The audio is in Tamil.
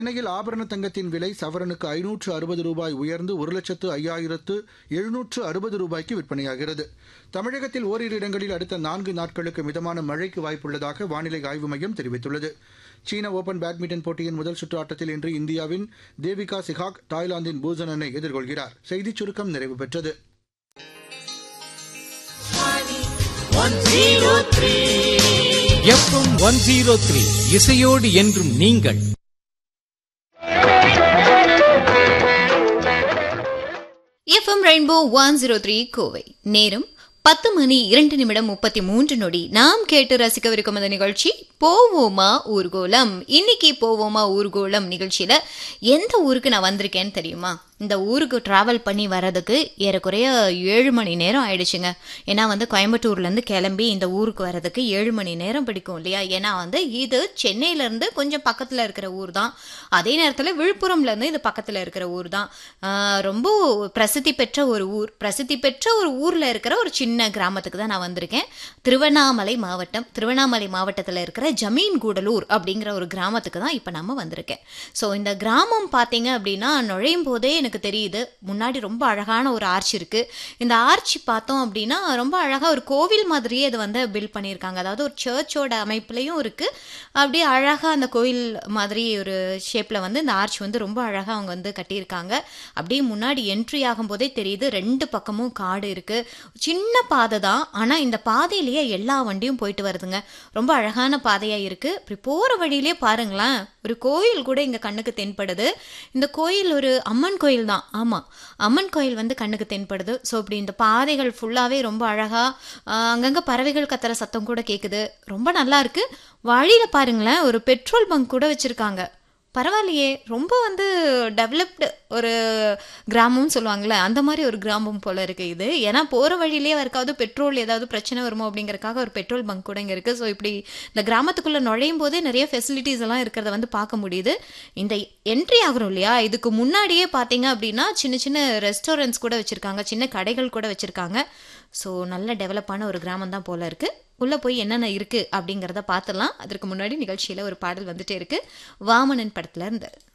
சென்னையில் ஆபரண தங்கத்தின் விலை சவரனுக்கு ஐநூற்று அறுபது ரூபாய் உயர்ந்து ஒரு லட்சத்து ஐயாயிரத்து எழுநூற்று அறுபது ரூபாய்க்கு விற்பனையாகிறது தமிழகத்தில் ஓரிரு இடங்களில் அடுத்த நான்கு நாட்களுக்கு மிதமான மழைக்கு வாய்ப்புள்ளதாக வானிலை ஆய்வு மையம் தெரிவித்துள்ளது சீன ஓபன் பேட்மிண்டன் போட்டியின் முதல் சுற்று ஆட்டத்தில் இன்று இந்தியாவின் தேவிகா சிகாக் தாய்லாந்தின் பூசனனை எதிர்கொள்கிறார் செய்திச் சுருக்கம் நிறைவு பெற்றது எஃப்எம் ஒன் ஜீரோ த்ரீ இசையோடு என்றும் நீங்கள் FM rainbow one zero three Kovai நேரம் பத்து மணி இரண்டு நிமிடம் முப்பத்தி மூன்று நொடி நாம் கேட்டு ரசிக்கவிருக்கும் அந்த நிகழ்ச்சி போவோமா ஊர்கோலம் இன்னைக்கு போவோமா ஊர்கோலம் நிகழ்ச்சியில எந்த ஊருக்கு நான் வந்திருக்கேன்னு தெரியுமா இந்த ஊருக்கு டிராவல் பண்ணி வர்றதுக்கு ஏறக்குறைய ஏழு மணி நேரம் ஆயிடுச்சுங்க ஏன்னா வந்து கோயம்புத்தூர்லேருந்து கிளம்பி இந்த ஊருக்கு வர்றதுக்கு ஏழு மணி நேரம் பிடிக்கும் இல்லையா ஏன்னா வந்து இது சென்னையிலேருந்து கொஞ்சம் பக்கத்தில் இருக்கிற ஊர் தான் அதே நேரத்தில் விழுப்புரம்லேருந்து இது பக்கத்தில் இருக்கிற ஊர் தான் ஆஹ் ரொம்ப பிரசித்தி பெற்ற ஒரு ஊர் பிரசித்தி பெற்ற ஒரு ஊரில் இருக்கிற ஒரு சின்ன கிராமத்துக்கு தான் நான் வந்திருக்கேன் திருவண்ணாமலை மாவட்டம் திருவண்ணாமலை மாவட்டத்தில் இருக்கிற ஜமீன் கூடலூர் அப்படிங்கிற ஒரு கிராமத்துக்கு தான் இப்போ நம்ம வந்திருக்கேன் ஸோ இந்த கிராமம் பார்த்தீங்க அப்படின்னா நுழையும் போதே எனக்கு தெரியுது முன்னாடி ரொம்ப அழகான ஒரு ஆர்ச் இருக்கு இந்த ஆர்ச் பார்த்தோம் அப்படின்னா ரொம்ப அழகா ஒரு கோவில் மாதிரியே இது வந்து பில்ட் பண்ணியிருக்காங்க அதாவது ஒரு சர்ச்சோட அமைப்புலையும் இருக்கு அப்படியே அழகா அந்த கோயில் மாதிரி ஒரு ஷேப்ல வந்து இந்த ஆர்ச் வந்து ரொம்ப அழகா அவங்க வந்து கட்டியிருக்காங்க அப்படியே முன்னாடி என்ட்ரி ஆகும்போதே தெரியுது ரெண்டு பக்கமும் காடு இருக்கு சின்ன பாதை தான் ஆனா இந்த பாதையிலேயே எல்லா வண்டியும் போயிட்டு வருதுங்க ரொம்ப அழகான பாதையா இருக்கு இப்படி போற வழியிலே பாருங்களேன் ஒரு கோயில் கூட இங்க கண்ணுக்கு தென்படுது இந்த கோயில் ஒரு அம்மன் கோயில் தான் ஆமா அம்மன் கோயில் வந்து கண்ணுக்கு தென்படுது ஸோ இப்படி இந்த பாதைகள் ஃபுல்லாவே ரொம்ப அழகா ஆஹ், அங்கங்க பறவைகள் கத்துற சத்தம் கூட கேக்குது ரொம்ப நல்லா இருக்கு வழியில பாருங்களேன் ஒரு பெட்ரோல் பங்க் கூட வச்சிருக்காங்க பரவாயில்லையே ரொம்ப வந்து டெவலப்டு ஒரு கிராமம்னு சொல்லுவாங்கல்ல அந்த மாதிரி ஒரு கிராமம் போல இருக்கு இது ஏன்னா போற வழியிலேயே யாருக்காவது பெட்ரோல் ஏதாவது பிரச்சனை வருமோ அப்படிங்கறக்காக ஒரு பெட்ரோல் பங்க் கூட இங்க இருக்கு ஸோ இப்படி இந்த கிராமத்துக்குள்ள நுழையும் போதே நிறைய ஃபெசிலிட்டிஸ் எல்லாம் இருக்கிறத வந்து பார்க்க முடியுது இந்த என்ட்ரி ஆகுறோம் இல்லையா இதுக்கு முன்னாடியே பார்த்தீங்க அப்படின்னா சின்ன சின்ன ரெஸ்டாரண்ட்ஸ் கூட வச்சிருக்காங்க சின்ன கடைகள் கூட வச்சிருக்காங்க ஸோ நல்ல டெவலப்பான ஒரு கிராமம் தான் போல இருக்கு உள்ள போய் என்னென்ன இருக்கு அப்படிங்கிறத பார்த்துடலாம் அதற்கு முன்னாடி நிகழ்ச்சியில ஒரு பாடல் வந்துட்டே இருக்கு வாமனன் படத்துல இருந்து